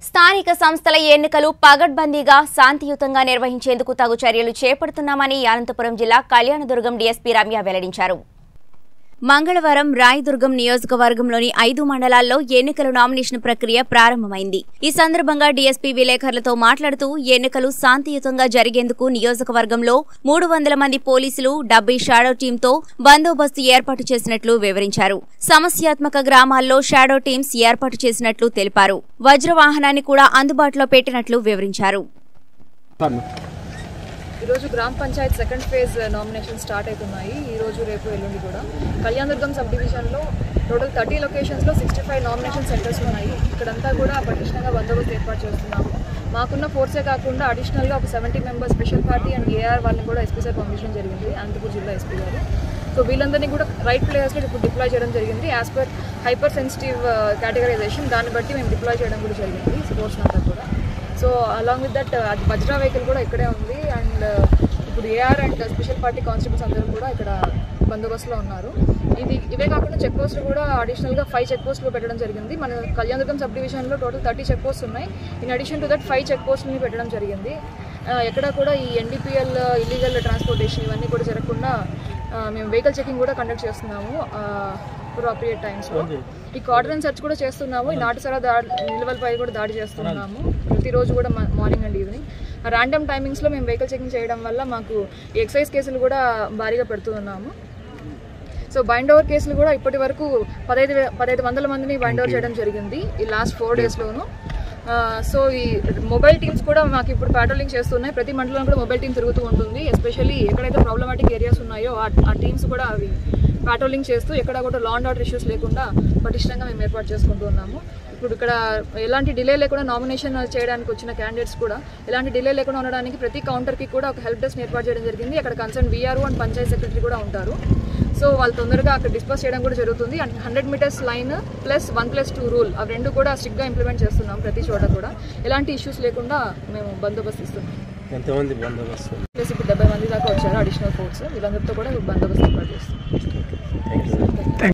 స్థానిక సంస్థల ఎన్నికలు పగడ్బందీగా శాంతియుతంగా నిర్వహించేందుకు తగు చర్యలు చేపడుతున్నామని అనంతపురం జిల్లా కళ్యాణదుర్గం డీఎస్పీ రమ్య వెల్లడించారు మంగళవారం రాయదుర్గం నియోజకవర్గంలోని ఐదు మండలాల్లో ఎన్నికల నామినేషన్ ప్రక్రియ ప్రారంభమైంది ఈ సందర్భంగా డీఎస్పీ విలేకరులతో మాట్లాడుతూ ఎన్నికలు శాంతియుతంగా జరిగేందుకు నియోజకవర్గంలో మూడు వందల మంది పోలీసులు డెబ్బై షాడో టీంతో బందోబస్తు ఏర్పాటు చేసినట్లు వివరించారు సమస్యాత్మక గ్రామాల్లో షాడో టీమ్స్ ఏర్పాటు చేసినట్లు తెలిపారు వజ్ర వాహనాన్ని కూడా అందుబాటులో పెట్టినట్లు వివరించారు ఈరోజు గ్రామ panchayat second phase nomination start అవుతున్నాయి ఈ రోజు రేపు ఎల్లుండి కూడా కళ్యాణదుర్గం సబ్ డివిజన్లో టోటల్ థర్టీ లొకేషన్స్లో సిక్స్టీ ఫైవ్ నామినేషన్ సెంటర్స్ ఉన్నాయి ఇక్కడంతా కూడా పటిష్టంగా బందోబస్తు ఏర్పాటు చేస్తున్నాము మాకున్న ఫోర్సే కాకుండా అడిషనల్గా ఒక seventy members special party and AR వాళ్ళని కూడా ఎస్పీ సార్ పంపించడం జరిగింది అనంతపూర్ జిల్లా ఎస్పీ గారు సో వీళ్ళందరినీ కూడా రైట్ ప్లేయర్స్లో ఇప్పుడు డిప్లాయ్ చేయడం జరిగింది as per hyper sensitive categorisation దాన్ని బట్టి మేము డిప్లాయ్ చేయడం కూడా జరిగింది స్పోర్ట్స్ అంతా కూడా సో అలాంగ్ విత్ దట్ అది వజ్రా వెహికల్ కూడా ఇక్కడే ఉంది అండ్ ఇప్పుడు AR and special party constables అందరూ కూడా ఇక్కడ బందోబస్తులో ఉన్నారు ఇది ఇవే కాకుండా చెక్ పోస్టులు కూడా అడిషనల్గా ఫైవ్ చెక్ పోస్టులు పెట్టడం జరిగింది మన కళ్యాణదుర్గం సబ్ డివిజన్లో టోటల్ థర్టీ చెక్ పోస్ట్ ఉన్నాయి in addition to that five check పోస్టులని పెట్టడం జరిగింది ఆ, ఎక్కడ కూడా ఈ ఎన్డీపీఎల్ ఇల్లీగల్ ట్రాన్స్పోర్టేషన్ ఇవన్నీ కూడా జరగకుండా ఆ, మేము వెహికల్ చెకింగ్ కూడా కండక్ట్ చేస్తున్నాము అప్రోప్రియేట్ టైమ్స్లో ఈ కార్డన్ సెర్చ్ కూడా చేస్తున్నాము ఈ నాటుసరా దాడి నిల్వలపై కూడా దాడి చేస్తున్నాము ప్రతిరోజు కూడా మార్నింగ్ అండ్ ఈవినింగ్ ర్యాండమ్ టైమింగ్స్లో మేము వెహికల్ చెకింగ్ చేయడం వల్ల మాకు ఈ ఎక్సైజ్ కేసులు కూడా భారీగా పెడుతూ ఉన్నాము సో బైండ్ ఓవర్ కేసులు కూడా ఇప్పటి వరకు పదహైదు వే- పదహైదు వందల మందిని బైండ్ ఓవర్ చేయడం జరిగింది ఈ లాస్ట్ ఫోర్ డేస్లోను సో ఈ మొబైల్ టీమ్స్ కూడా మాకు ఇప్పుడు పాట్రోలింగ్ చేస్తున్నాయి ప్రతి మండలంలో కూడా మొబైల్ టీం తిరుగుతూ ఉంటుంది ఎస్పెషల్లీ ఎక్కడైతే ప్రాబ్లమాటిక్ ఏరియాస్ ఉన్నాయో ఆ- ఆ టీమ్స్ కూడా అవి పాట్రోలింగ్ చేస్తూ ఎక్కడ కూడా లా అండ్ ఆర్డర్ ఇష్యూస్ లేకుండా పటిష్టంగా మేము ఏర్పాటు చేసుకుంటూ ఉన్నాము ఇప్పుడు ఇక్కడ ఎలాంటి డిలే లేకుండా నామినేషన్ చేయడానికి వచ్చిన క్యాండిడేట్స్ కూడా ఎలాంటి డిలే లేకుండా ఉండడానికి ప్రతి కౌంటర్కి కూడా ఒక హెల్ప్ డెస్క్ ఏర్పాటు చేయడం జరిగింది అక్కడ concern VRO and panchayat secretary కూడా ఉంటారు సో వాళ్ళు తొందరగా అక్కడ డిస్పర్స్ చేయడం కూడా జరుగుతుంది and hundred metres line plus one plus two rule అవి రెండు కూడా స్ట్రిక్ట్గా ఇంప్లిమెంట్ చేస్తున్నాం ప్రతి చోట కూడా ఎలాంటి ఇష్యూస్ లేకుండా మేము బందోబస్తు ఇస్తున్నాం ఎంతమంది బందోబస్తు ప్లస్ ఇప్పుడు డెబ్బై మంది దాకా వచ్చారు అడిషనల్ ఫోర్స్ వీళ్ళందరితో కూడా బందోబస్తు ఏర్పాటు చేస్తున్నాం థ్యాంక్ యూ